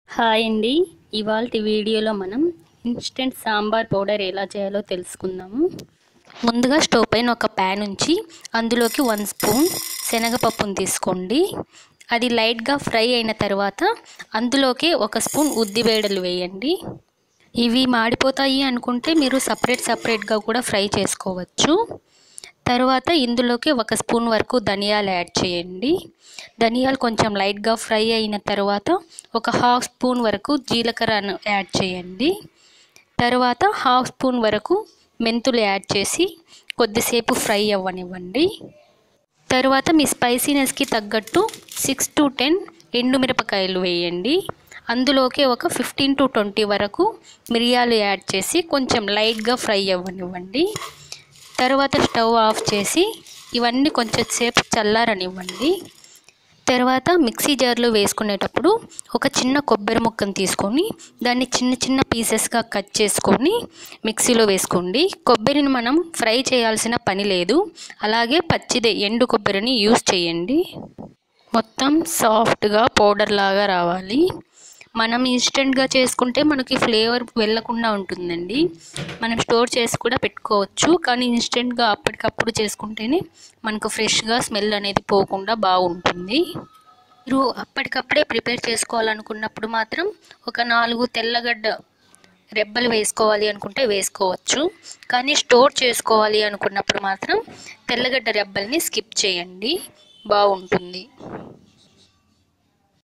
hi అండి ఇవాళ వీడియోలో మనం ఇన్స్టెంట్ సాంబార్ పౌడర్ ఎలా చేయాలో తెలుసుకుందాము ముందుగా స్టవ్ పైన ఒక ప్యాన్ ఉంచి అందులోకి వన్ స్పూన్ శనగపప్పును తీసుకోండి అది లైట్గా ఫ్రై అయిన తర్వాత అందులోకి ఒక స్పూన్ ఉద్దిబేడలు వేయండి ఇవి మాడిపోతాయి అనుకుంటే మీరు సపరేట్ సపరేట్గా కూడా ఫ్రై చేసుకోవచ్చు తర్వాత ఇందులోకి ఒక స్పూన్ వరకు ధనియాలు యాడ్ చేయండి ధనియాలు కొంచెం లైట్గా ఫ్రై అయిన తర్వాత ఒక హాఫ్ స్పూన్ వరకు జీలకర్రను యాడ్ చేయండి తర్వాత హాఫ్ స్పూన్ వరకు మెంతులు యాడ్ చేసి కొద్దిసేపు ఫ్రై అవ్వనివ్వండి తర్వాత మీ స్పైసీనెస్కి తగ్గట్టు సిక్స్ టు టెన్ ఎండుమిరపకాయలు వేయండి అందులోకి ఒక ఫిఫ్టీన్ టు ట్వంటీ వరకు మిరియాలు యాడ్ చేసి కొంచెం లైట్గా ఫ్రై అవ్వనివ్వండి తర్వాత స్టవ్ ఆఫ్ చేసి ఇవన్నీ కొంచెం సేపు చల్లారనివ్వండి తర్వాత మిక్సీ జార్లో వేసుకునేటప్పుడు ఒక చిన్న కొబ్బరి ముక్కను తీసుకొని దాన్ని చిన్న చిన్న పీసెస్గా కట్ చేసుకొని మిక్సీలో వేసుకోండి కొబ్బరిని మనం ఫ్రై చేయాల్సిన పని లేదు అలాగే పచ్చిదే ఎండు కొబ్బరిని యూస్ చేయండి మొత్తం సాఫ్ట్గా పౌడర్ లాగా రావాలి మనం ఇన్స్టెంట్గా చేసుకుంటే మనకి ఫ్లేవర్ వెళ్ళకుండా ఉంటుందండి మనం స్టోర్ చేసి కూడా పెట్టుకోవచ్చు కానీ ఇన్స్టెంట్గా అప్పటికప్పుడు చేసుకుంటేనే మనకు ఫ్రెష్గా స్మెల్ అనేది పోకుండా బాగుంటుంది మీరు అప్పటికప్పుడే ప్రిపేర్ చేసుకోవాలనుకున్నప్పుడు మాత్రం ఒక నాలుగు తెల్లగడ్డ రెబ్బలు వేసుకోవాలి అనుకుంటే వేసుకోవచ్చు కానీ స్టోర్ చేసుకోవాలి అనుకున్నప్పుడు మాత్రం తెల్లగడ్డ రెబ్బల్ని స్కిప్ చేయండి బాగుంటుంది